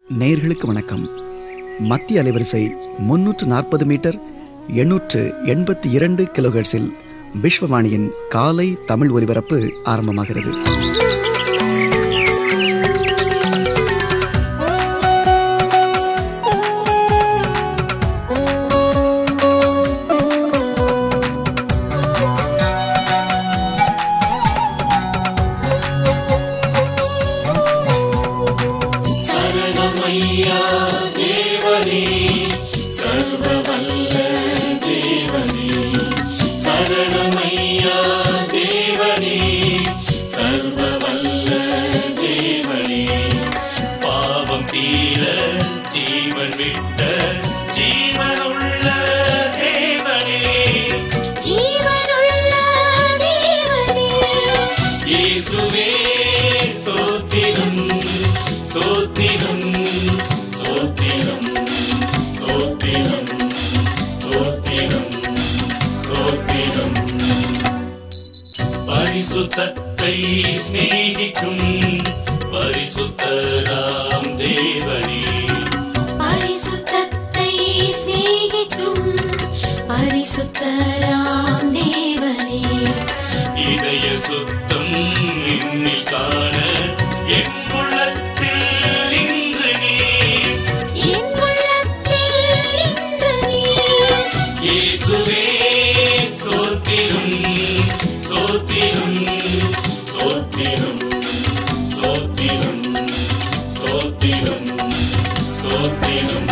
நேர்களுக்கு வணக்கம் மத்திய அலைவரிசை முன்னூற்று நாற்பது மீட்டர் எண்ணூற்று எண்பத்தி இரண்டு கிலோஹெர்ட்ஸில் விஸ்வவாணியின் காலை தமிழ் ஒலிபரப்பு ஆரம்பமாகிறது சரணமையா தேவனே சர்வவல்ல தேவனே சரணமையா தேவனே சர்வவல்ல தேவனே பாவம் தீர ஜீவன் விட்ட ஜீவனுள்ள தேவனே ஜீவனுள்ள தேவனே இயேசுவே ஸ்தோத்திரம் ஸ்தோத்திரம் ஸ்தோத்திரம் ஸ்தோத்திரம் ஸ்தோத்திரம் ஸ்தோத்திரம் பரிசுத்தத்தை சிநேகிக்கும் பரிசுத்தராம் தேவனே பரிசுத்தத்தை சிநேகிக்கும் பரிசுத்தராம் தேவனே இதய சுத்தம் என்னில் காண என் உள்ளத்தில் இன்று நீர் என் உள்ளத்தில் இன்று நீர் இயேசுவே ஸ்தோத்திரம் ஸ்தோத்திரம் ஸ்தோத்திரம் ஸ்தோத்திரம் ஸ்தோத்திரம் ஸ்தோத்திரம்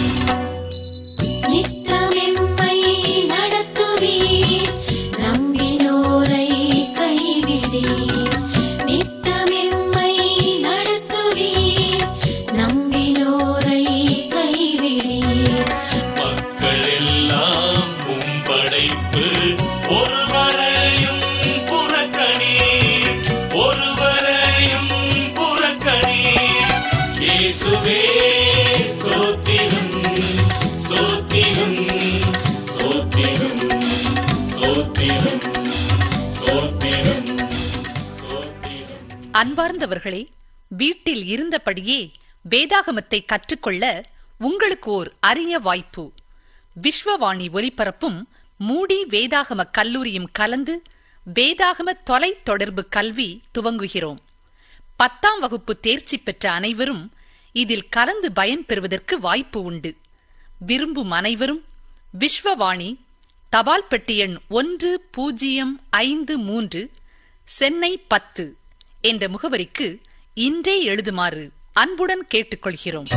நித்தமெம்மை நடத்துவீர் நம்பினோரை கைவிடீர் நித்தமெம்மை நடத்துவீர் நம்பினோரை கைவிடீர் மக்கள் எல்லாம் உம் படைப்பு ஒருவரையும் புறக்கணீர் ஒருவரையும் புறக்கணீர் இயேசுவே ஸ்தோத்திரம் ஸ்தோத்திரம் ஸ்தோத்திரம் ஸ்தோத்திரம் ஸ்தோத்திரம் ஸ்தோத்திரம் அன்பார்ந்தவர்களே வீட்டில் இருந்தபடியே வேதாகமத்தை கற்றுக்கொள்ள உங்களுக்கு ஓர் அரிய வாய்ப்பு விஸ்வவாணி ஒலிபரப்பும் மூடி வேதாகம கல்லூரியும் கலந்து வேதாகம தொலை தொடர்பு கல்வி துவங்குகிறோம் பத்தாம் வகுப்பு தேர்ச்சி பெற்ற அனைவரும் இதில் கலந்து பயன்பெறுவதற்கு வாய்ப்பு உண்டு விரும்பும் அனைவரும் விஸ்வவாணி தபால் பெட்டி எண் ஒன்று பூஜ்ஜியம் ஐந்து மூன்று சென்னை பத்து என்ற முகவரிக்கு இன்றே எழுதுமாறு அன்புடன் கேட்டுக்கொள்கிறோம்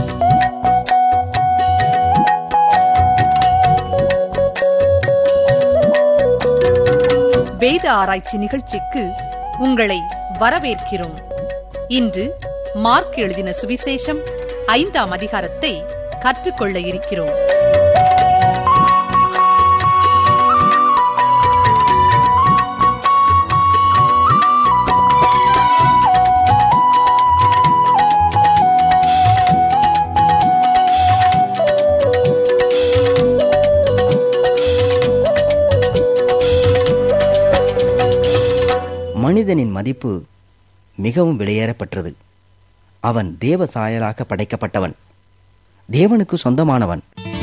வேத ஆராய்ச்சி நிகழ்ச்சிக்கு உங்களை வரவேற்கிறோம் இன்று மார்க் எழுதின சுவிசேஷம் ஐந்தாம் அதிகாரத்தை கற்றுக்கொள்ள இருக்கிறோம் மனிதனின் மதிப்பு மிகவும் விலையேறப்பட்டது அவன் தேவ சாயலாக படைக்கப்பட்டவன் தேவனுக்கு சொந்தமானவன்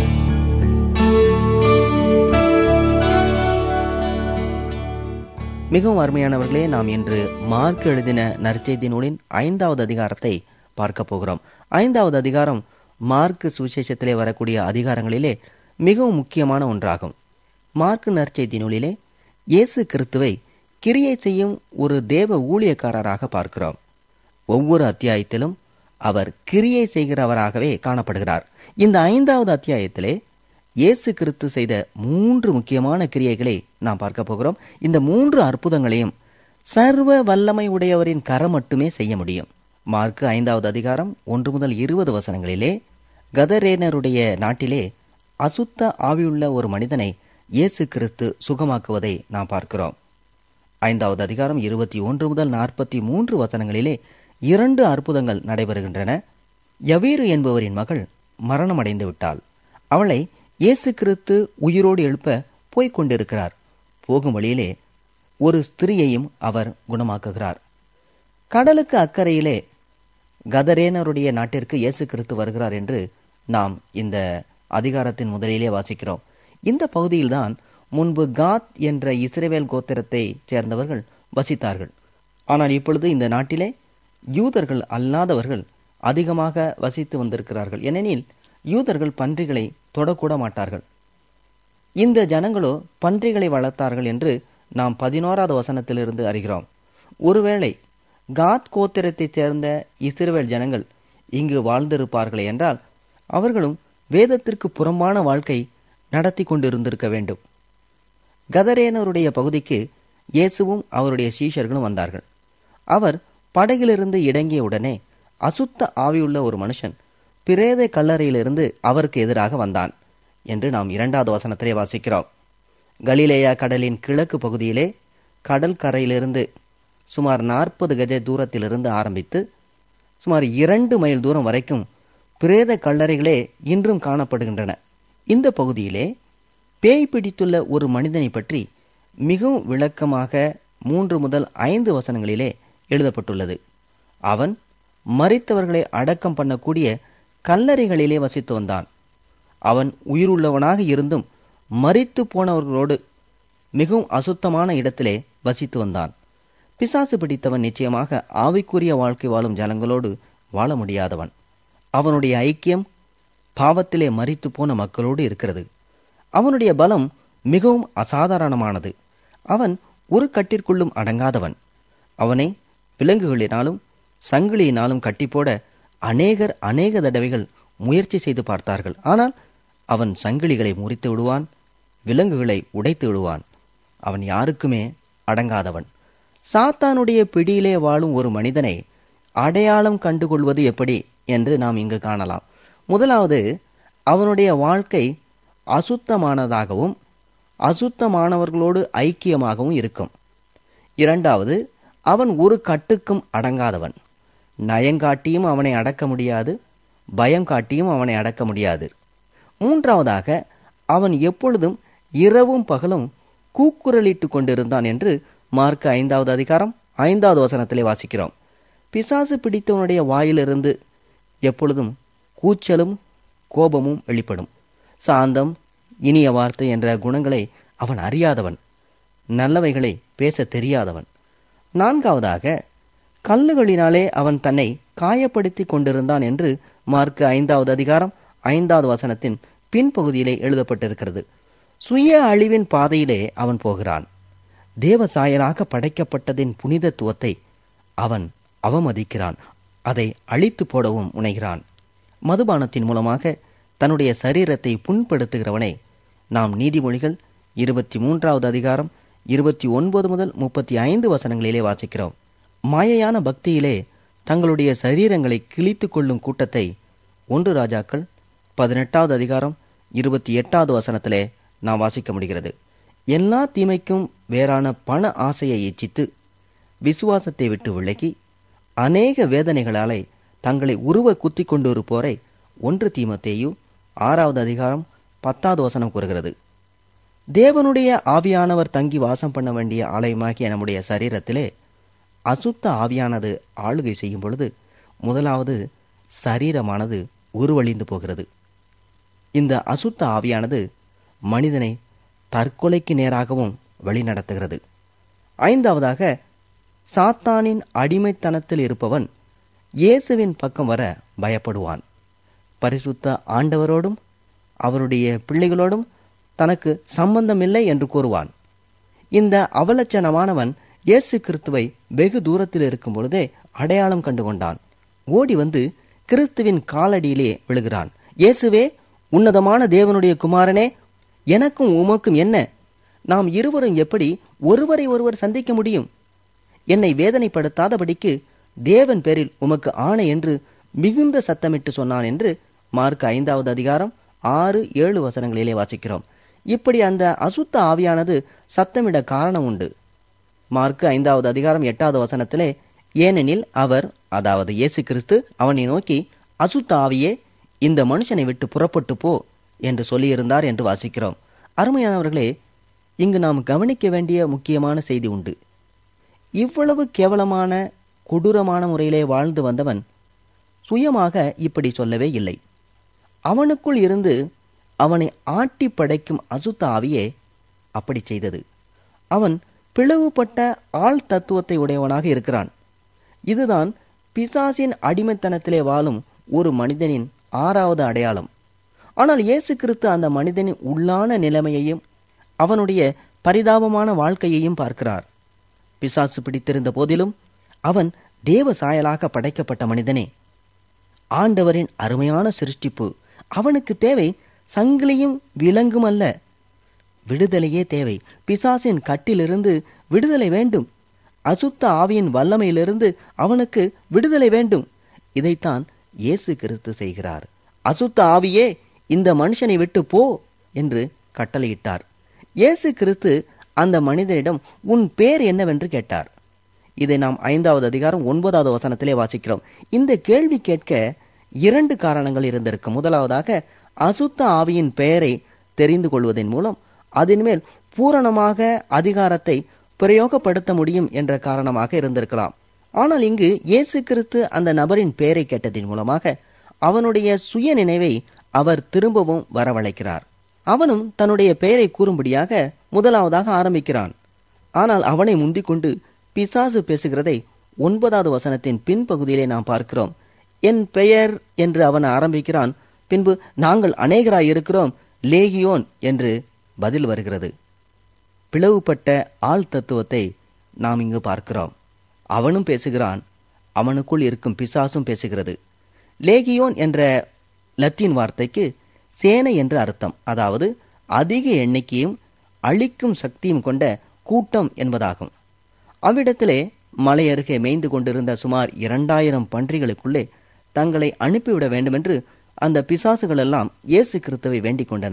மிகவும் அருமையானவர்களே நாம் இன்று மார்க் எழுதின நற்செய்தி நூலின் ஐந்தாவது அதிகாரத்தை பார்க்க போகிறோம் ஐந்தாவது அதிகாரம் மார்க் சுவிசேஷத்திலே வரக்கூடிய அதிகாரங்களிலே மிகவும் முக்கியமான ஒன்றாகும் மார்க் நற்செய்தி நூலிலே இயேசு கிறிஸ்துவை கிரியை செய்யும் ஒரு தேவ ஊழியக்காரராக பார்க்கிறோம் ஒவ்வொரு அத்தியாயத்திலும் அவர் கிரியை செய்கிறவராகவே காணப்படுகிறார் இந்த ஐந்தாவது அத்தியாயத்திலே இயேசு கிறிஸ்து செய்த மூன்று முக்கியமான கிரியைகளை நாம் பார்க்க போகிறோம் இந்த மூன்று அற்புதங்களையும் சர்வ வல்லமை உடையவரின் கரம் மட்டுமே செய்ய முடியும் மார்க்கு ஐந்தாவது அதிகாரம் ஒன்று முதல் இருபது வசனங்களிலே கதரேனருடைய நாட்டிலே அசுத்த ஆவியுள்ள ஒரு மனிதனை இயேசு கிறிஸ்து சுகமாக்குவதை நாம் பார்க்கிறோம் ஐந்தாவது அதிகாரம் இருபத்தி ஒன்று முதல் நாற்பத்தி மூன்று வசனங்களிலே இரண்டு அற்புதங்கள் நடைபெறுகின்றன யவீரு என்பவரின் மகள் மரணமடைந்து விட்டாள் அவளை இயேசு கிறிஸ்து உயிரோடு எழுப்ப போய்க் கொண்டிருக்கிறார் போகும் வழியிலே ஒரு ஸ்திரியையும் அவர் குணமாக்குகிறார் கடலுக்கு அக்கறையிலே கதரேனருடைய நாட்டிற்கு இயேசு கிறிஸ்து வருகிறார் என்று நாம் இந்த அதிகாரத்தின் முதலிலே வாசிக்கிறோம் இந்த பகுதியில்தான் முன்பு காத் என்ற இஸ்ரவேல் கோத்திரத்தை சேர்ந்தவர்கள் வசித்தார்கள் ஆனால் இப்பொழுது இந்த நாட்டிலே யூதர்கள் அல்லாதவர்கள் அதிகமாக வசித்து வந்திருக்கிறார்கள் ஏனெனில் யூதர்கள் பன்றிகளை தொடக்கூட மாட்டார்கள் இந்த ஜனங்களோ பன்றிகளை வளர்த்தார்கள் என்று நாம் பதினோராவது வசனத்திலிருந்து அறிகிறோம் ஒருவேளை காத் கோத்திரத்தைச் சேர்ந்த இஸ்ரவேல் ஜனங்கள் இங்கு வாழ்ந்திருப்பார்களே என்றால் அவர்களும் வேதத்திற்கு புறம்பான வாழ்க்கை நடத்தி கொண்டிருந்திருக்க வேண்டும் கதரேனருடைய பகுதிக்கு இயேசுவும் அவருடைய சீஷர்களும் வந்தார்கள் அவர் படகிலிருந்து இறங்கிய உடனே அசுத்த ஆவியுள்ள ஒரு மனுஷன் பிரேத கல்லறையிலிருந்து அவருக்கு எதிராக வந்தான் என்று நாம் இரண்டாவது வசனத்திலே வாசிக்கிறோம் கலிலேயா கடலின் கிழக்கு பகுதியிலே கடல் கரையிலிருந்து சுமார் நாற்பது கஜ தூரத்திலிருந்து ஆரம்பித்து சுமார் இரண்டு மைல் தூரம் வரைக்கும் பிரேத கல்லறைகளே இன்றும் காணப்படுகின்றன இந்த பகுதியிலே பேய் பிடித்துள்ள ஒரு மனிதனை பற்றி மிகவும் விளக்கமாக மூன்று முதல் ஐந்து வசனங்களிலே எழுதப்பட்டுள்ளது அவன் மரித்தவர்களை அடக்கம் பண்ணக்கூடிய கல்லறைகளிலே வசித்து வந்தான் அவன் உயிருள்ளவனாக இருந்தும் மரித்து போனவர்களோடு மிகவும் அசுத்தமான இடத்திலே வசித்து வந்தான் பிசாசு பிடித்தவன் நிச்சயமாக ஆவிக்குரிய வாழ்க்கை வாழும் ஜனங்களோடு வாழ முடியாதவன் அவனுடைய ஐக்கியம் பாவத்திலே மரித்து போன மக்களோடு இருக்கிறது அவனுடைய பலம் மிகவும் அசாதாரணமானது அவன் ஒரு கட்டிற்குள்ளும் அடங்காதவன் அவனை விலங்குகளினாலும் சங்கிலியினாலும் கட்டிப்போட அநேகர் அநேக தடவைகள் முயற்சி செய்து பார்த்தார்கள் ஆனால் அவன் சங்கிலிகளை முறித்து விடுவான் விலங்குகளை உடைத்து விடுவான் அவன் யாருக்குமே அடங்காதவன் சாத்தானுடைய பிடியிலே வாழும் ஒரு மனிதனை அடையாளம் கண்டுகொள்வது எப்படி என்று நாம் இங்கு காணலாம் முதலாவது அவனுடைய வாழ்க்கை அசுத்தமானதாகவும் அசுத்தமானவர்களோடு ஐக்கியமாகவும் இருக்கும் இரண்டாவது அவன் ஒரு கட்டுக்கும் அடங்காதவன் நயங்காட்டியும் அவனை அடக்க முடியாது பயம் காட்டியும் அவனை அடக்க முடியாது மூன்றாவதாக அவன் எப்பொழுதும் இரவும் பகலும் கூக்குரலிட்டுக் கொண்டிருந்தான் என்று மார்க் ஐந்தாவது அதிகாரம் ஐந்தாவது வசனத்திலே வாசிக்கிறோம் பிசாசு பிடித்தவனுடைய வாயிலிருந்து எப்பொழுதும் கூச்சலும் கோபமும் வெளிப்படும் சாந்தம் இனிய வார்த்தை என்ற குணங்களை அவன் அறியாதவன் நல்லவைகளை பேச தெரியாதவன் நான்காவதாக கல்லுகளினாலே அவன் தன்னை காயப்படுத்தி கொண்டிருந்தான் என்று மார்க் ஐந்தாவது அதிகாரம் ஐந்தாவது வசனத்தின் பின்பகுதியிலே எழுதப்பட்டிருக்கிறது சுய அழிவின் பாதையிலே அவன் போகிறான் தேவ சாயலாக படைக்கப்பட்டதின் புனிதத்துவத்தை அவன் அவமதிக்கிறான் அதை அழித்து போடவும் முனைகிறான் மதுபானத்தின் மூலமாக தன்னுடைய சரீரத்தை புண்படுத்துகிறவனை நாம் நீதிமொழிகள் இருபத்தி மூன்றாவது அதிகாரம் இருபத்தி ஒன்பது முதல் முப்பத்தி ஐந்து வசனங்களிலே வாசிக்கிறோம் மாயையான பக்தியிலே தங்களுடைய சரீரங்களை கிழித்துக் கொள்ளும் கூட்டத்தை ஒன்று ராஜாக்கள் பதினெட்டாவது அதிகாரம் இருபத்தி எட்டாவது வசனத்திலே நாம் வாசிக்க முடிகிறது எல்லா தீமைக்கும் வேறான பண ஆசையை இச்சித்து விசுவாசத்தை விட்டு விலகி அநேக வேதனைகளாலே தங்களை உருவ குத்திக் கொண்டிருப்போரை ஒன்று தீமத்தேயு ஆறாவது அதிகாரம் பத்தாவது வசனம் கூறுகிறது தேவனுடைய ஆவியானவர் தங்கி வாசம் பண்ண வேண்டிய ஆலயமாகிய நம்முடைய சரீரத்திலே அசுத்த ஆவியானது ஆளுகை செய்யும் பொழுது முதலாவது சரீரமானது உருவழிந்து போகிறது இந்த அசுத்த ஆவியானது மனிதனை தற்கொலைக்கு நேராகவும் வழிநடத்துகிறது ஐந்தாவதாக சாத்தானின் அடிமைத்தனத்தில் இருப்பவன் இயேசுவின் பக்கம் வர பயப்படுவான் பரிசுத்த ஆண்டவரோடும் அவருடைய பிள்ளைகளோடும் தனக்கு சம்பந்தமில்லை என்று கூறுவான் இந்த அவலட்சணமானவன் இயேசு கிறிஸ்துவை வெகு தூரத்தில் இருக்கும் பொழுதே அடையாளம் கண்டு கொண்டான் ஓடி வந்து கிறிஸ்துவின் காலடியிலே விழுகிறான் இயேசுவே உன்னதமான தேவனுடைய குமாரனே எனக்கும் உமக்கும் என்ன நாம் இருவரும் எப்படி ஒருவரை ஒருவர் சந்திக்க முடியும் என்னை வேதனைப்படுத்தாதபடிக்கு தேவன் பேரில் உமக்கு ஆணை என்று மிகுந்த சத்தமிட்டு சொன்னான் என்று மார்க் ஐந்தாவது அதிகாரம் ஆறு ஏழு வசனங்களிலே வாசிக்கிறோம் இப்படி அந்த அசுத்த ஆவியானது சத்தமிட காரணம் உண்டு மார்க் ஐந்தாவது அதிகாரம் எட்டாவது வசனத்திலே ஏனெனில் அவர் அதாவது இயேசு கிறிஸ்து அவனை நோக்கி அசுத்த ஆவியே இந்த மனுஷனை விட்டு புறப்பட்டு போ என்று சொல்லியிருந்தார் என்று வாசிக்கிறோம் அருமையானவர்களே இங்கு நாம் கவனிக்க வேண்டிய முக்கியமான செய்தி உண்டு இவ்வளவு கேவலமான கொடூரமான முறையிலே வாழ்ந்து வந்தவன் சுயமாக இப்படி சொல்லவே இல்லை அவனுக்குள் இருந்து அவனை ஆட்டி படைக்கும் அசுத்த ஆவியே அப்படி செய்தது அவன் பிளவுபட்ட ஆள் தத்துவத்தை உடையவனாக இருக்கிறான் இதுதான் பிசாசின் அடிமைத்தனத்திலே வாழும் ஒரு மனிதனின் ஆறாவது அடையாளம் ஆனால் இயேசு கிறிஸ்து அந்த மனிதனின் உள்ளான நிலைமையையும் அவனுடைய பரிதாபமான வாழ்க்கையையும் பார்க்கிறார் பிசாசு பிடித்திருந்த போதிலும் அவன் தேவ சாயலாக படைக்கப்பட்ட மனிதனே ஆண்டவரின் அருமையான சிருஷ்டிப்பு அவனுக்கு தேவை சங்கிலியும் விலங்கும் அல்ல விடுதலையே தேவை பிசாசின் கட்டிலிருந்து விடுதலை வேண்டும் அசுத்த ஆவியின் வல்லமையிலிருந்து அவனுக்கு விடுதலை வேண்டும் இதைத்தான் இயேசு கிறிஸ்து செய்கிறார் அசுத்த ஆவியே இந்த மனுஷனை விட்டு போ என்று கட்டளையிட்டார் இயேசு கிறிஸ்து அந்த மனிதனிடம் உன் பேர் என்னவென்று கேட்டார் இதை நாம் ஐந்தாவது அதிகாரம் ஒன்பதாவது வசனத்திலே வாசிக்கிறோம் இந்த கேள்வி கேட்க இரண்டு காரணங்கள் இருந்திருக்கு முதலாவதாக அசுத்த ஆவியின் பெயரை தெரிந்து கொள்வதன் மூலம் அதன் மேல் பூரணமாக அதிகாரத்தை பிரயோகப்படுத்த முடியும் என்ற காரணமாக இருந்திருக்கலாம் ஆனால் இங்கு இயேசு கிறிஸ்து அந்த நபரின் பெயரை கேட்டதின் மூலமாக அவனுடைய சுய நினைவை அவர் திரும்பவும் வரவழைக்கிறார் அவனும் தன்னுடைய பெயரை கூறும்படியாக முதலாவதாக ஆரம்பிக்கிறான் ஆனால் அவனை முந்திக் கொண்டு பிசாசு பேசுகிறதை ஒன்பதாவது வசனத்தின் பின்பகுதியிலே நாம் பார்க்கிறோம் என் பெயர் என்று அவன் ஆரம்பிக்கிறான் பின்பு நாங்கள் அநேகராய் இருக்கிறோம் லேகியோன் என்று பதில் வருகிறது பிளவுபட்ட ஆள் தத்துவத்தை நாம் இங்கு பார்க்கிறோம் அவனும் பேசுகிறான் அவனுக்குள் இருக்கும் பிசாசும் பேசுகிறது லேகியோன் என்ற லத்தீன் வார்த்தைக்கு சேனை என்று அர்த்தம் அதாவது அதிக எண்ணிக்கையும் அழிக்கும் சக்தியும் கொண்ட கூட்டம் என்பதாகும் அவ்விடத்திலே மலை அருகே மேய்ந்து கொண்டிருந்த சுமார் இரண்டாயிரம் பன்றிகளுக்குள்ளே தங்களை அனுப்பிவிட வேண்டுமென்று அந்த பிசாசுகள் எல்லாம் இயேசு கிறிஸ்துவை வேண்டிக் கொண்டன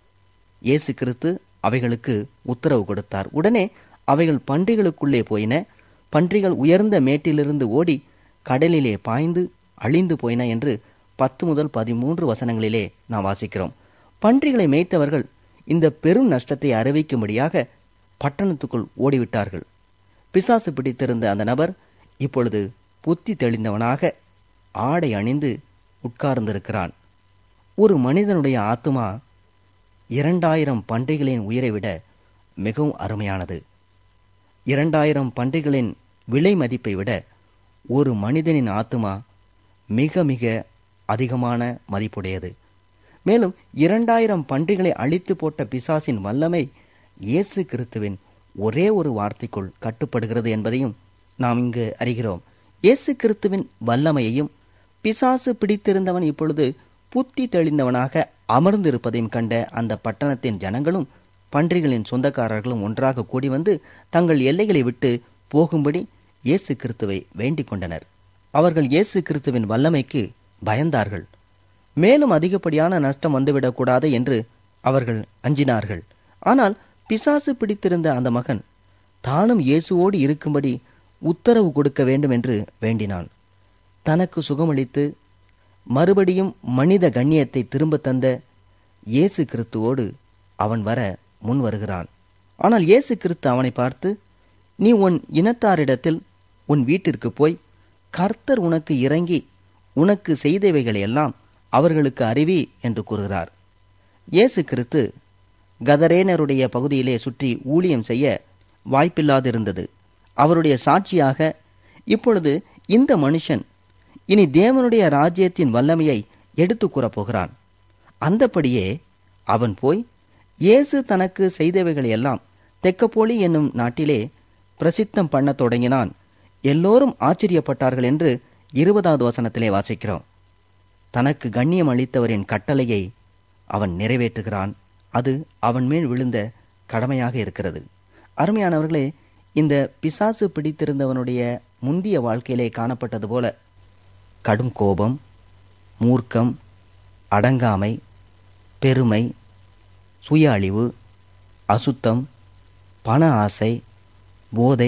இயேசு கிறிஸ்து அவைகளுக்கு உத்தரவு கொடுத்தார் உடனே அவைகள் பன்றிகளுக்குள்ளே போயின பன்றிகள் உயர்ந்த மேட்டிலிருந்து ஓடி கடலிலே பாய்ந்து அழிந்து போயின என்று பத்து முதல் பதிமூன்று வசனங்களிலே நாம் வாசிக்கிறோம் பன்றிகளை மேய்த்தவர்கள் இந்த பெரும் நஷ்டத்தை அறிவிக்கும்படியாக பட்டணத்துக்குள் ஓடிவிட்டார்கள் பிசாசு பிடித்திருந்த அந்த நபர் இப்பொழுது புத்தி தெளிந்தவனாக ஆடை அணிந்து உட்கார்ந்திருக்கிறான் ஒரு மனிதனுடைய ஆத்துமா இரண்டாயிரம் பன்றிகளின் உயிரை விட மிகவும் அருமையானது இரண்டாயிரம் பன்றிகளின் விலை மதிப்பை விட ஒரு மனிதனின் ஆத்துமா மிக மிக அதிகமான மதிப்புடையது மேலும் இரண்டாயிரம் பன்றிகளை அழித்து போட்ட பிசாசின் வல்லமை இயேசு கிறிஸ்துவின் ஒரே ஒரு வார்த்தைக்குள் கட்டுப்படுகிறது என்பதையும் நாம் இங்கு அறிகிறோம் இயேசு கிறிஸ்துவின் வல்லமையையும் பிசாசு பிடித்திருந்தவன் இப்பொழுது புத்தி தெளிந்தவனாக அமர்ந்திருப்பதையும் கண்ட அந்த பட்டணத்தின் ஜனங்களும் பன்றிகளின் சொந்தக்காரர்களும் ஒன்றாக கூடி வந்து தங்கள் எல்லைகளை விட்டு போகும்படி இயேசு கிறிஸ்துவை வேண்டிக் கொண்டனர் அவர்கள் இயேசு கிறிஸ்துவின் வல்லமைக்கு பயந்தார்கள் மேலும் அதிகப்படியான நஷ்டம் வந்துவிடக்கூடாது என்று அவர்கள் அஞ்சினார்கள் ஆனால் பிசாசு பிடித்திருந்த அந்த மகன் தானும் இயேசுவோடு இருக்கும்படி உத்தரவு கொடுக்க வேண்டும் என்று வேண்டினான் தனக்கு சுகமளித்து மறுபடியும் மனித கண்ணியத்தை திரும்ப தந்த இயேசு கிறிஸ்துவோடு அவன் வர முன் வருகிறான் ஆனால் இயேசு கிறிஸ்து அவனை பார்த்து நீ உன் இனத்தாரிடத்தில் உன் வீட்டிற்கு போய் கர்த்தர் உனக்கு இறங்கி உனக்கு செய்தவைகளை எல்லாம் அவர்களுக்கு அறிவி என்று கூறுகிறார் இயேசு கிறிஸ்து கதரேனருடைய பகுதியிலே சுற்றி ஊழியம் செய்ய வாய்ப்பில்லாதிருந்தது அவருடைய சாட்சியாக இப்பொழுது இந்த மனுஷன் இனி தேவனுடைய ராஜ்யத்தின் வல்லமையை எடுத்துக் கூறப் போகிறான் அந்தப்படியே அவன் போய் இயேசு தனக்கு செய்தவைகளை எல்லாம் தெக்கப்போலி என்னும் நாட்டிலே பிரசித்தம் பண்ணத் தொடங்கினான் எல்லோரும் ஆச்சரியப்பட்டார்கள் என்று இருபதாவது வசனத்திலே வாசிக்கிறோம் தனக்கு கண்ணியம் அளித்தவரின் கட்டளையை அவன் நிறைவேற்றுகிறான் அது அவன் மேல் விழுந்த கடமையாக இருக்கிறது அருமையானவர்களே இந்த பிசாசு பிடித்திருந்தவனுடைய முந்திய வாழ்க்கையிலே காணப்பட்டது போல கடும் கோபம் மூர்க்கம் அடங்காமை பெருமை சுய அழிவு அசுத்தம் பண ஆசை போதை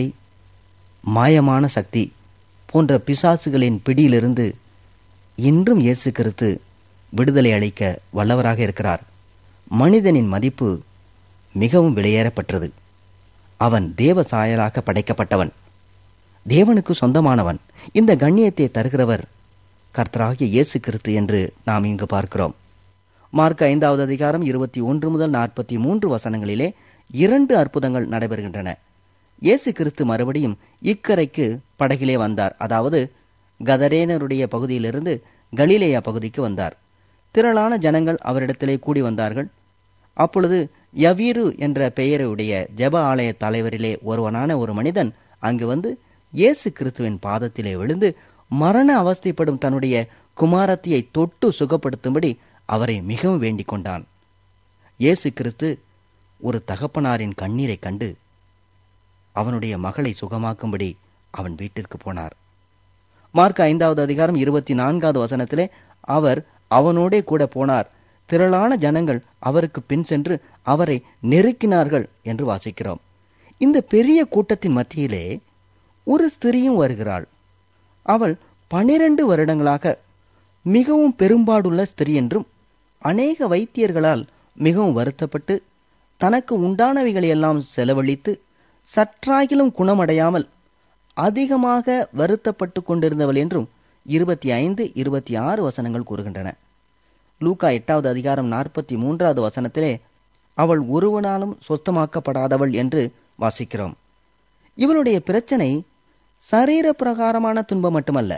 மாயமான சக்தி போன்ற பிசாசுகளின் பிடியிலிருந்து இன்றும் இயேசு கிறிஸ்து விடுதலை அளிக்க வல்லவராக இருக்கிறார் மனிதனின் மதிப்பு மிகவும் விலையேறப்பட்டது அவன் தேவ சாயலாக படைக்கப்பட்டவன் தேவனுக்கு சொந்தமானவன் இந்த கண்ணியத்தை தருகிறவர் கர்த்தராகிய இயேசு கிறிஸ்து என்று நாம் இங்கு பார்க்கிறோம் மார்க் ஐந்தாவது அதிகாரம் இருபத்தி ஒன்று முதல் நாற்பத்தி மூன்று வசனங்களிலே இரண்டு அற்புதங்கள் நடைபெறுகின்றன இயேசு கிறிஸ்து மறுபடியும் இக்கரைக்கு படகிலே வந்தார் அதாவது கதரேனருடைய பகுதியிலிருந்து கலிலேயா பகுதிக்கு வந்தார் திரளான ஜனங்கள் அவரிடத்திலே கூடி வந்தார்கள் அப்பொழுது யவீரு என்ற பெயருடைய ஜெப ஆலய தலைவரிலே ஒருவனான ஒரு மனிதன் அங்கு வந்து இயேசு கிறிஸ்துவின் பாதத்திலே விழுந்து மரண அவஸ்தைப்படும் தன்னுடைய குமாரத்தியை தொட்டு சுகப்படுத்தும்படி அவரை மிகவும் வேண்டிக் கொண்டான் இயேசு கிறிஸ்து ஒரு தகப்பனாரின் கண்ணீரைக் கண்டு அவனுடைய மகளை சுகமாக்கும்படி அவன் வீட்டிற்கு போனார் மார்க் ஐந்தாவது அதிகாரம் இருபத்தி நான்காவது வசனத்திலே அவர் அவனோடே கூட போனார் திரளான ஜனங்கள் அவருக்கு பின் சென்று அவரை நெருக்கினார்கள் என்று வாசிக்கிறோம் இந்த பெரிய கூட்டத்தின் மத்தியிலே ஒரு ஸ்திரியும் வருகிறாள் அவள் பனிரெண்டு வருடங்களாக மிகவும் பெரும்பாடுள்ள ஸ்திரீ என்றும் அநேக வைத்தியர்களால் மிகவும் வருத்தப்பட்டு தனக்கு உண்டானவைகளை எல்லாம் செலவழித்து சற்றாகிலும் குணமடையாமல் அதிகமாக வருத்தப்பட்டு கொண்டிருந்தவள் என்றும் இருபத்தி ஐந்து இருபத்தி ஆறு வசனங்கள் கூறுகின்றன லூக்கா எட்டாவது அதிகாரம் நாற்பத்தி மூன்றாவது வசனத்திலே அவள் ஒருவனாலும் சொத்தமாக்கப்படாதவள் என்று வாசிக்கிறோம் இவளுடைய பிரச்சனை சரீர பிரகாரமான துன்பம் மட்டுமல்ல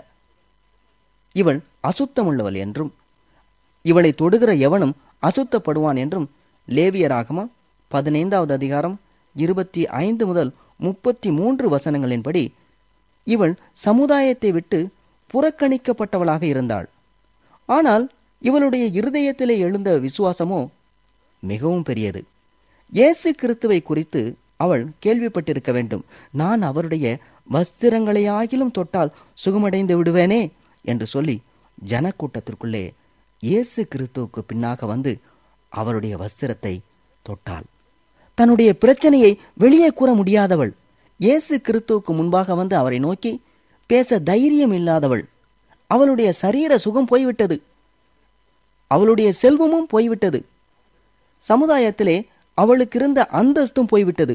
இவள் அசுத்தமுள்ளவள் என்றும் இவளை தொடுகிற எவனும் அசுத்தப்படுவான் என்றும் லேவியராகமா பதினைந்தாவது அதிகாரம் இருபத்தி ஐந்து முதல் முப்பத்தி மூன்று வசனங்களின்படி இவள் சமுதாயத்தை விட்டு புறக்கணிக்கப்பட்டவளாக இருந்தாள் ஆனால் இவளுடைய இருதயத்திலே எழுந்த விசுவாசமோ மிகவும் பெரியது இயேசு கிறிஸ்துவை குறித்து அவள் கேள்விப்பட்டிருக்க வேண்டும் நான் அவருடைய வஸ்திரங்களையாகிலும் தொட்டால் சுகமடைந்து விடுவேனே என்று சொல்லி ஜனக்கூட்டத்திற்குள்ளே இயேசு கிறிஸ்துவுக்கு பின்னாக வந்து அவருடைய வஸ்திரத்தை தொட்டாள் தன்னுடைய பிரச்சனையை வெளியே கூற முடியாதவள் இயேசு கிறிஸ்துவுக்கு முன்பாக வந்து அவரை நோக்கி பேச தைரியம் இல்லாதவள் அவளுடைய சரீர சுகம் போய்விட்டது அவளுடைய செல்வமும் போய்விட்டது சமுதாயத்திலே அவளுக்கு இருந்த அந்தஸ்தும் போய்விட்டது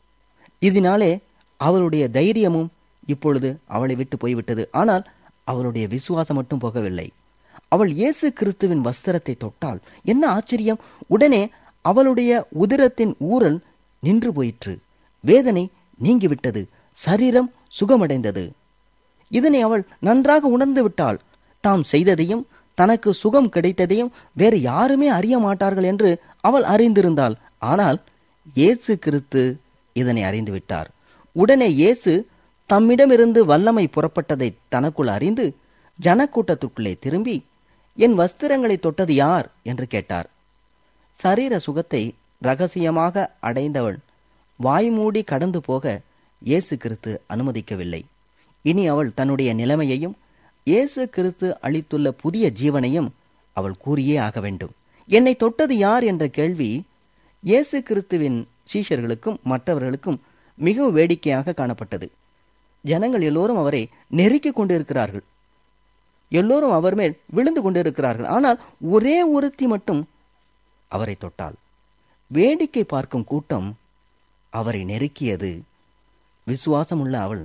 இதனாலே அவளுடைய தைரியமும் இப்பொழுது அவளை விட்டு போய்விட்டது ஆனால் அவளுடைய விசுவாசம் மட்டும் போகவில்லை அவள் இயேசு கிறிஸ்துவின் வஸ்திரத்தை தொட்டால் என்ன ஆச்சரியம் உடனே அவளுடைய உதிரத்தின் ஊரல் நின்று போயிற்று வேதனை நீங்கிவிட்டது சரீரம் சுகமடைந்தது இதனை அவள் நன்றாக உணர்ந்து விட்டாள் தாம் செய்ததையும் தனக்கு சுகம் கிடைத்ததையும் வேறு யாருமே அறிய மாட்டார்கள் என்று அவள் அறிந்திருந்தாள் ஆனால் இயேசு கிறிஸ்து இதனை அறிந்து விட்டார் உடனே இயேசு தம்மிடமிருந்து வல்லமை புறப்பட்டதை தனக்குள் அறிந்து ஜனக்கூட்டத்துக்குள்ளே திரும்பி என் வஸ்திரங்களை தொட்டது யார் என்று கேட்டார் சரீர சுகத்தை ரகசியமாக அடைந்தவள் வாய்மூடி கடந்து போக இயேசு கிறிஸ்து அனுமதிக்கவில்லை இனி அவள் தன்னுடைய நிலைமையையும் இயேசு கிறிஸ்து அளித்துள்ள புதிய ஜீவனையும் அவள் கூறியே ஆக வேண்டும் என்னை தொட்டது யார் என்ற கேள்வி இயேசு கிறிஸ்துவின் சீஷர்களுக்கும் மற்றவர்களுக்கும் மிகவும் வேடிக்கையாக காணப்பட்டது ஜனங்கள் எல்லோரும் அவரை நெருக்கிக் கொண்டிருக்கிறார்கள் எல்லோரும் அவர் மேல் விழுந்து கொண்டிருக்கிறார்கள் ஆனால் ஒரே ஒருத்தி மட்டும் அவரை தொட்டாள் வேடிக்கை பார்க்கும் கூட்டம் அவரை நெருக்கியது விசுவாசமுள்ள அவள்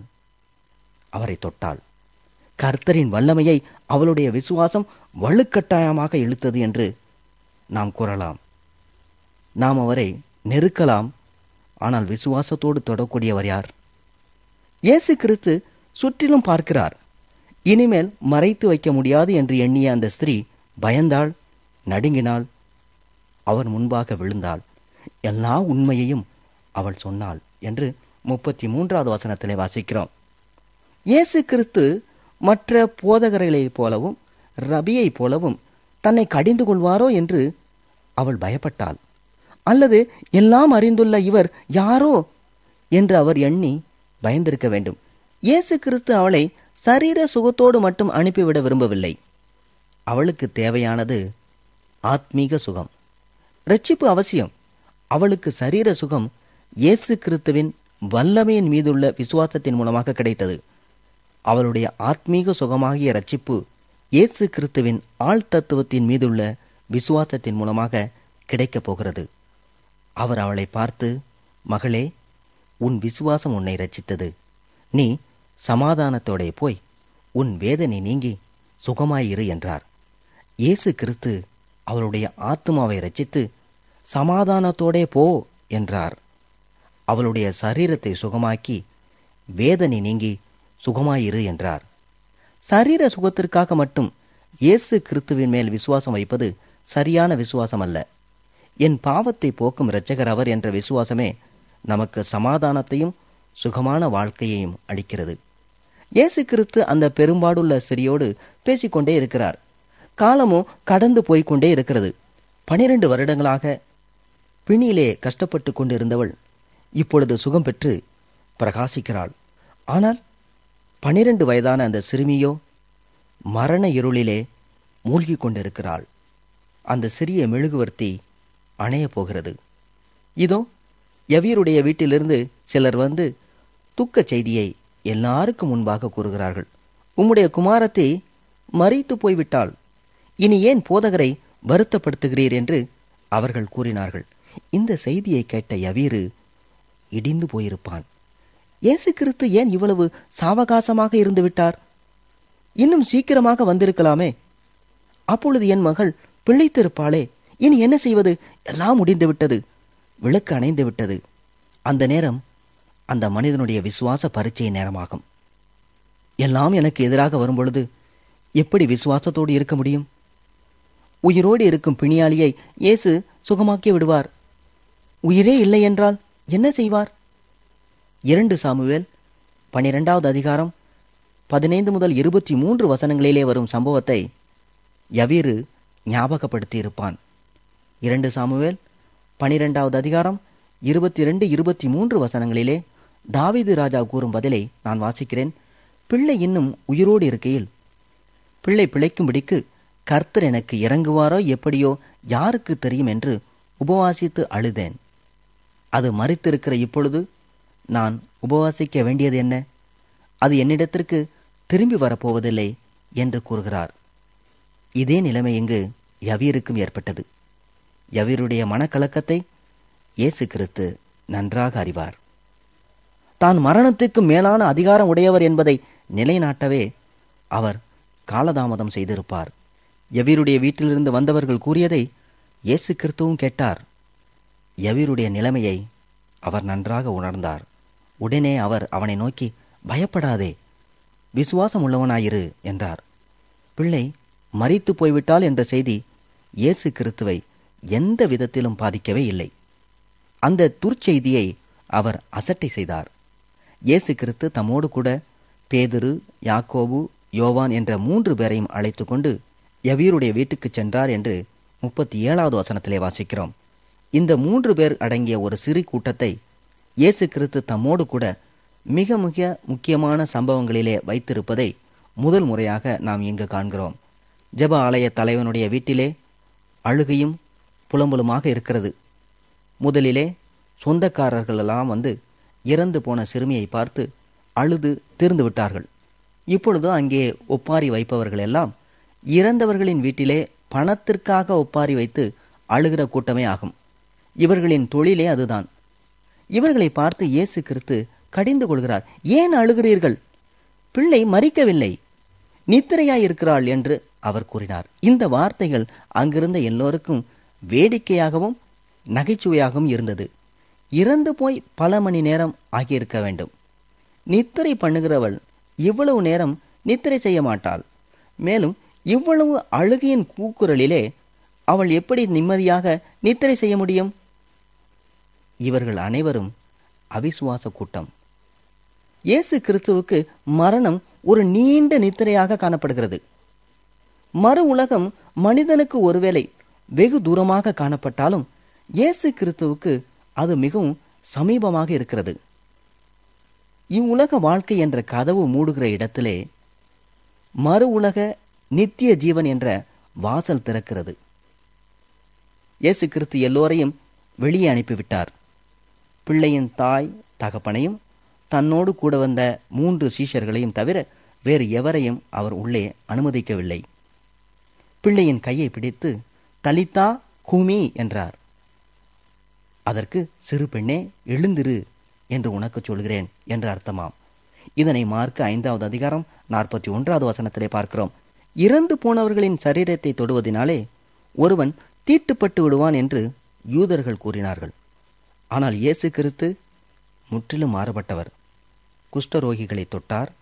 அவரை தொட்டாள் கர்த்தரின் வல்லமையை அவளுடைய விசுவாசம் வலுக்கட்டாயமாக இழுத்தது என்று நாம் கூறலாம் நாம் அவரை நெருக்கலாம் ஆனால் விசுவாசத்தோடு தொடக்கூடியவர் யார் இயேசு கிறிஸ்து சுற்றிலும் பார்க்கிறார் இனிமேல் மறைத்து வைக்க முடியாது என்று எண்ணிய அந்த ஸ்திரீ பயந்தாள் நடுங்கினாள் அவர் முன்பாக விழுந்தாள் எல்லா உண்மையையும் அவள் சொன்னாள் என்று முப்பத்தி மூன்றாவது வசனத்திலே வாசிக்கிறோம் இயேசு கிறிஸ்து மற்ற போதகர்களைப் போலவும் ரபியைப் போலவும் தன்னை கடிந்து கொள்வாரோ என்று அவள் பயப்பட்டாள் அல்லது எல்லாம் அறிந்துள்ள இவர் யாரோ என்று அவர் எண்ணி பயந்திருக்க வேண்டும் இயேசு கிறிஸ்து அவளை சரீர சுகத்தோடு மட்டும் அனுப்பிவிட விரும்பவில்லை அவளுக்கு தேவையானது ஆத்மீக சுகம் ரட்சிப்பு அவசியம் அவளுக்கு சரீர சுகம் இயேசு கிறிஸ்துவின் வல்லமையின் மீதுள்ள விசுவாசத்தின் மூலமாக கிடைத்தது அவளுடைய ஆத்மீக சுகமாகிய ரட்சிப்பு இயேசு கிறிஸ்துவின் ஆழ்தத்துவத்தின் மீதுள்ள விசுவாசத்தின் மூலமாக கிடைக்கப் போகிறது அவர் அவளை பார்த்து மகளே உன் விசுவாசம் உன்னை ரட்சித்தது நீ சமாதானத்தோடே போய் உன் வேதனை நீங்கி சுகமாயிரு என்றார் இயேசு கிறிஸ்து அவளுடைய ஆத்துமாவை ரட்சித்து சமாதானத்தோடே போ என்றார் அவளுடைய சரீரத்தை சுகமாக்கி வேதனை நீங்கி சுகமாயிரு என்றார் சரீர சுகத்திற்காக மட்டும் இயேசு கிறிஸ்துவின் மேல் விசுவாசம் வைப்பது சரியான விசுவாசம் அல்ல என் பாவத்தை போக்கும் இரட்சகர் அவர் என்ற விசுவாசமே நமக்கு சமாதானத்தையும் சுகமான வாழ்க்கையையும் அளிக்கிறது இயேசு கிறிஸ்து அந்த பெரும்பாடுள்ள ஸ்திரியோடு பேசிக்கொண்டே இருக்கிறார் காலமும் கடந்து போய்க் கொண்டே இருக்கிறது பனிரெண்டு வருடங்களாக பிணியிலே கஷ்டப்பட்டு கொண்டிருந்தவள் இப்பொழுது சுகம் பெற்று பிரகாசிக்கிறாள் ஆனால் பனிரெண்டு வயதான அந்த சிறுமியோ மரண இருளிலே மூழ்கிக் கொண்டிருக்கிறாள் அந்த சிறிய மெழுகுவர்த்தி அணையப் போகிறது இதோ எவியருடைய வீட்டிலிருந்து சிலர் வந்து துக்கச் செய்தியை எல்லாருக்கும் முன்பாக கூறுகிறார்கள் உம்முடைய குமாரத்தை மறித்து போய்விட்டாள் இனி ஏன் போதகரை வருத்தப்படுத்துகிறீர் என்று அவர்கள் கூறினார்கள் இந்த செய்தியை கேட்ட யவீரு இடிந்து போயிருப்பான் இயேசு கிறிஸ்து ஏன் இவ்வளவு சாவகாசமாக இருந்து விட்டார் இன்னும் சீக்கிரமாக வந்திருக்கலாமே அப்பொழுது என் மகள் பிழைத்திருப்பாளே இனி என்ன செய்வது எல்லாம் முடிந்து விட்டது விளக்கு அணைந்து விட்டது அந்த நேரம் அந்த மனிதனுடைய விசுவாச பரீட்சை நேரமாகும் எல்லாம் எனக்கு எதிராக வரும்பொழுது எப்படி விசுவாசத்தோடு இருக்க முடியும் உயிரோடு இருக்கும் பிணியாளியை இயேசு சுகமாக்கி விடுவார் உயிரே இல்லை என்றால் என்ன செய்வார் இரண்டு சாமுவேல் பனிரெண்டாவது அதிகாரம் பதினைந்து முதல் இருபத்தி மூன்று வசனங்களிலே வரும் சம்பவத்தை யவீரு ஞாபகப்படுத்தியிருப்பான் இரண்டு சாமுவேல் பனிரெண்டாவது அதிகாரம் இருபத்தி ரெண்டு இருபத்தி மூன்று வசனங்களிலே தாவீது ராஜா கூறும் பதிலை நான் வாசிக்கிறேன் பிள்ளை இன்னும் உயிரோடு இருக்கையில் பிள்ளை பிழைக்கும்படிக்கு கர்த்தர் எனக்கு இறங்குவாரோ எப்படியோ யாருக்கு தெரியும் என்று உபவாசித்து அழுதேன் அது மறித்திருக்கிற இப்பொழுது நான் உபவாசிக்க வேண்டியது என்ன அது என்னிடத்திற்கு திரும்பி வரப்போவதில்லை என்று கூறுகிறார் இதே நிலைமை இங்கு யவீருக்கும் ஏற்பட்டது யவீருடைய மனக்கலக்கத்தை இயேசு கிறிஸ்து நன்றாக அறிவார் தான் மரணத்திற்கு மேலான அதிகாரம் உடையவர் என்பதை நிலைநாட்டவே அவர் காலதாமதம் செய்திருப்பார் எவீருடைய வீட்டிலிருந்து வந்தவர்கள் கூறியதை இயேசு கிறிஸ்துவும் கேட்டார் எவீருடைய நிலைமையை அவர் நன்றாக உணர்ந்தார் உடனே அவர் அவனை நோக்கி பயப்படாதே விசுவாசம் உள்ளவனாயிரு என்றார் பிள்ளை மறித்து போய்விட்டால் என்ற செய்தி இயேசு கிறிஸ்துவை எந்த விதத்திலும் பாதிக்கவே இல்லை அந்த துர்ச்செய்தியை அவர் அசட்டை செய்தார் இயேசு கிறிஸ்து தம்மோடு கூட பேதுரு யாக்கோபு யோவான் என்ற மூன்று பேரையும் அழைத்துக் கொண்டு எவீருடைய வீட்டுக்குச் சென்றார் என்று முப்பத்தி ஏழாவது வசனத்திலே வாசிக்கிறோம் இந்த மூன்று பேர் அடங்கிய ஒரு சிறு கூட்டத்தை இயேசு கிறிஸ்து தம்மோடு கூட மிக மிக முக்கியமான சம்பவங்களிலே வைத்திருப்பதை முதல் முறையாக நாம் இங்கு காண்கிறோம் ஜெப ஆலய தலைவனுடைய வீட்டிலே அழுகையும் புலம்பலுமாக இருக்கிறது முதலிலே சொந்தக்காரர்கள் எல்லாம் வந்து இறந்து போன சிறுமியை பார்த்து அழுது தீர்ந்து விட்டார்கள் இப்பொழுது அங்கே ஒப்பாரி வைப்பவர்கள் எல்லாம் இறந்தவர்களின் வீட்டிலே பணத்திற்காக ஒப்பாரி வைத்து அழுகிற கூட்டமே ஆகும் இவர்களின் தொழிலே அதுதான் இவர்களை பார்த்து இயேசு கிறிஸ்து கடிந்து கொள்கிறார் ஏன் அழுகிறீர்கள் பிள்ளை மறிக்கவில்லை நித்திரையாயிருக்கிறாள் என்று அவர் கூறினார் இந்த வார்த்தைகள் அங்கிருந்த எல்லோருக்கும் வேடிக்கையாகவும் நகைச்சுவையாகவும் இருந்தது இறந்து போய் பல மணி நேரம் ஆகியிருக்க வேண்டும் நித்திரை பண்ணுகிறவள் இவ்வளவு நேரம் நித்திரை செய்ய மாட்டாள் மேலும் இவ்வளவு அழுகையின் கூக்குரலிலே அவள் எப்படி நிம்மதியாக நித்திரை செய்ய முடியும் இவர்கள் அனைவரும் அவிசுவாச கூட்டம் இயேசு கிறிஸ்துவுக்கு மரணம் ஒரு நீண்ட நித்திரையாக காணப்படுகிறது மறு உலகம் மனிதனுக்கு ஒருவேளை வெகு தூரமாக காணப்பட்டாலும் இயேசு கிறிஸ்துவுக்கு அது மிகவும் சமீபமாக இருக்கிறது இவ்வுலக வாழ்க்கை என்ற கதவு மூடுகிற இடத்திலே மறு உலக நித்திய ஜீவன் என்ற வாசல் திறக்கிறது இயேசு கிறிஸ்து எல்லோரையும் வெளியே அனுப்பிவிட்டார் பிள்ளையின் தாய் தகப்பனையும் தன்னோடு கூட வந்த மூன்று சீஷர்களையும் தவிர வேறு எவரையும் அவர் உள்ளே அனுமதிக்கவில்லை பிள்ளையின் கையை பிடித்து தலித்தா கூமி என்றார் அதற்கு சிறு பெண்ணே எழுந்திரு என்று உனக்கு சொல்கிறேன் என்று அர்த்தமாம் இதனை மார்க் ஐந்தாவது அதிகாரம் நாற்பத்தி ஒன்றாவது வசனத்திலே பார்க்கிறோம் இறந்து போனவர்களின் சரீரத்தை தொடுவதினாலே ஒருவன் தீட்டுப்பட்டு விடுவான் என்று யூதர்கள் கூறினார்கள் ஆனால் இயேசு கிறிஸ்து முற்றிலும் மாறுபட்டவர் குஷ்டரோகிகளை தொட்டார்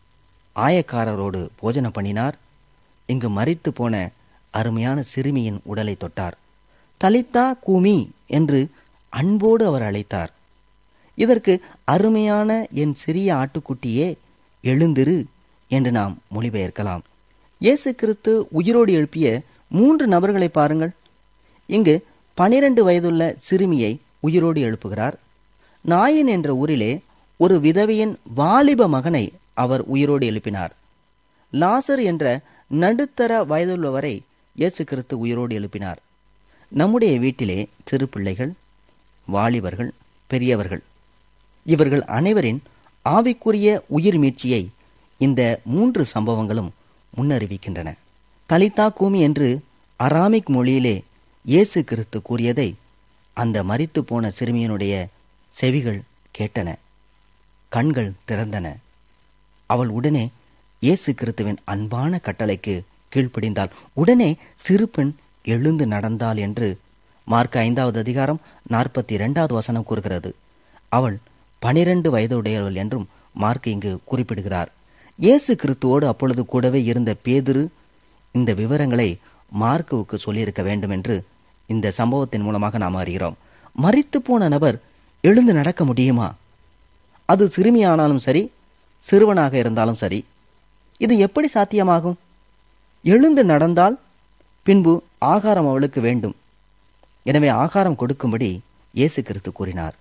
ஆயக்காரரோடு போஜனம் பண்ணினார் இங்கு மரித்து போன அருமையான சிறுமியின் உடலை தொட்டார் தலித்தா கூமி என்று அன்போடு அவர் அழைத்தார் இதற்கு அருமையான என் சிறிய ஆட்டுக்குட்டியே எழுந்திரு என்று நாம் மொழிபெயர்க்கலாம் இயேசு கிறிஸ்து உயிரோடு எழுப்பிய மூன்று நபர்களை பாருங்கள் இங்கு பனிரெண்டு வயதுள்ள சிறுமியை உயிரோடு எழுப்புகிறார் நாயின் என்ற ஊரிலே ஒரு விதவையின் வாலிப மகனை அவர் உயிரோடு எழுப்பினார் லாசர் என்ற நடுத்தர வயதுள்ளவரை இயேசு கிறிஸ்து உயிரோடு எழுப்பினார் நம்முடைய வீட்டிலே சிறு பிள்ளைகள் வாலிபர்கள் பெரியவர்கள் இவர்கள் அனைவரின் ஆவிக்குரிய உயிர் மீட்சியை இந்த மூன்று சம்பவங்களும் முன்னறிவிக்கின்றன தலித்தா கூமி என்று அராமிக் மொழியிலே இயேசு கிறிஸ்து கூறியதை அந்த மரித்து போன சிறுமியனுடைய செவிகள் கேட்டன கண்கள் திறந்தன அவள் உடனே இயேசு கிறிஸ்துவின் அன்பான கட்டளைக்கு கீழ்ப்படிந்தாள் உடனே சிறு பெண் எழுந்து நடந்தாள் என்று மார்க் ஐந்தாவது அதிகாரம் நாற்பத்தி இரண்டாவது வசனம் கூறுகிறது அவள் பனிரெண்டு வயதுடையவள் என்றும் மார்க் இங்கு குறிப்பிடுகிறார் இயேசு கிறிஸ்துவோடு அப்பொழுது கூடவே இருந்த பேதுரு இந்த விவரங்களை மார்க்குவுக்கு சொல்லியிருக்க வேண்டும் என்று இந்த சம்பவத்தின் மூலமாக நாம் அறிகிறோம் மரித்து போன நபர் எழுந்து நடக்க முடியுமா அது சிறுமியானாலும் சரி சிறுவனாக இருந்தாலும் சரி இது எப்படி சாத்தியமாகும் எழுந்து நடந்தால் பின்பு ஆகாரம் அவளுக்கு வேண்டும் எனவே ஆகாரம் கொடுக்கும்படி இயேசு கிறிஸ்து கூறினார்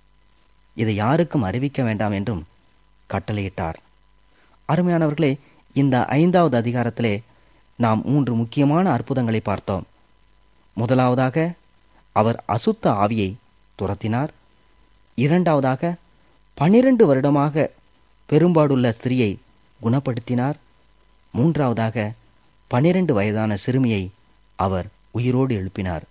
இதை யாருக்கும் அறிவிக்க வேண்டாம் என்றும் கட்டளையிட்டார் அருமையானவர்களே இந்த ஐந்தாவது அதிகாரத்திலே நாம் மூன்று முக்கியமான அற்புதங்களை பார்த்தோம் முதலாவதாக அவர் அசுத்த ஆவியை துரத்தினார் இரண்டாவதாக பனிரெண்டு வருடமாக பெரும்பாடுள்ள ஸ்திரியை குணப்படுத்தினார் மூன்றாவதாக பனிரெண்டு வயதான சிறுமியை அவர் உயிரோடு எழுப்பினார்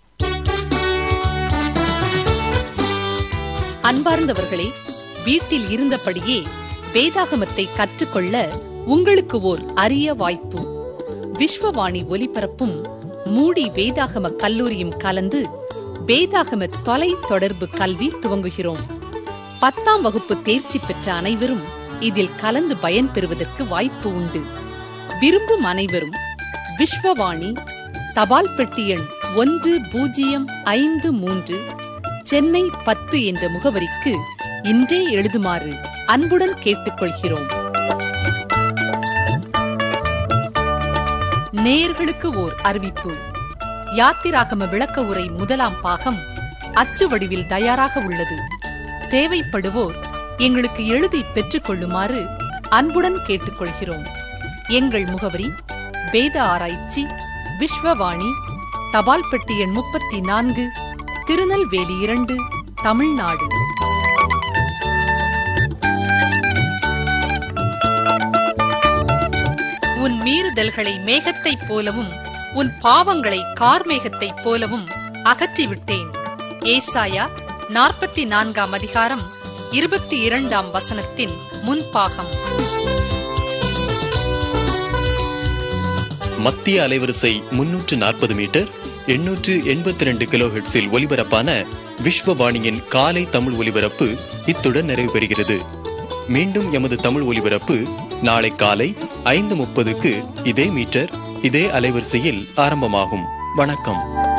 அன்பார்ந்தவர்களே வீட்டில் இருந்தபடியே வேதாகமத்தை கற்றுக்கொள்ள உங்களுக்கு ஓர் அரிய வாய்ப்பு விஸ்வவாணி ஒலிபரப்பும் மூடி வேதாகம கல்லூரியும் கலந்து வேதாகம தொலை தொடர்பு கல்வி துவங்குகிறோம் பத்தாம் வகுப்பு தேர்ச்சி பெற்ற அனைவரும் இதில் கலந்து பயன்பெறுவதற்கு வாய்ப்பு உண்டு விரும்பும் அனைவரும் விஸ்வவாணி தபால் பெட்டி எண் ஒன்று பூஜ்ஜியம் ஐந்து மூன்று சென்னை பத்து என்ற முகவரிக்கு இன்றே எழுதுமாறு அன்புடன் கேட்டுக்கொள்கிறோம் நேயர்களுக்கு ஓர் அறிவிப்பு யாத்திராகம விளக்க உரை முதலாம் பாகம் அச்சு வடிவில் தயாராக உள்ளது தேவைப்படுவோர் எங்களுக்கு எழுதி பெற்றுக் கொள்ளுமாறு அன்புடன் கேட்டுக்கொள்கிறோம் எங்கள் முகவரி வேத ஆராய்ச்சி விஸ்வவாணி தபால் பெட்டி எண் முப்பத்தி நான்கு திருநெல்வேலி இரண்டு தமிழ்நாடு உன் மீறுதல்களை மேகத்தைப் போலவும் உன் பாவங்களை கார்மேகத்தைப் போலவும் அகற்றிவிட்டேன் ஏசாயா நாற்பத்தி நான்காம் அதிகாரம் இருபத்தி இரண்டாம் வசனத்தின் முன்பாகம் மத்திய அலைவரிசை முன்னூற்று நாற்பது மீட்டர் எண்ணூற்று எண்பத்தி ரெண்டு கிலோஹெட்ஸில் ஒலிபரப்பான விஸ்வவாணியின் காலை தமிழ் ஒலிபரப்பு இத்துடன் நிறைவு பெறுகிறது மீண்டும் எமது தமிழ் ஒலிபரப்பு நாளை காலை ஐந்து முப்பதுக்கு இதே மீட்டர் இதே அலைவரிசையில் ஆரம்பமாகும் வணக்கம்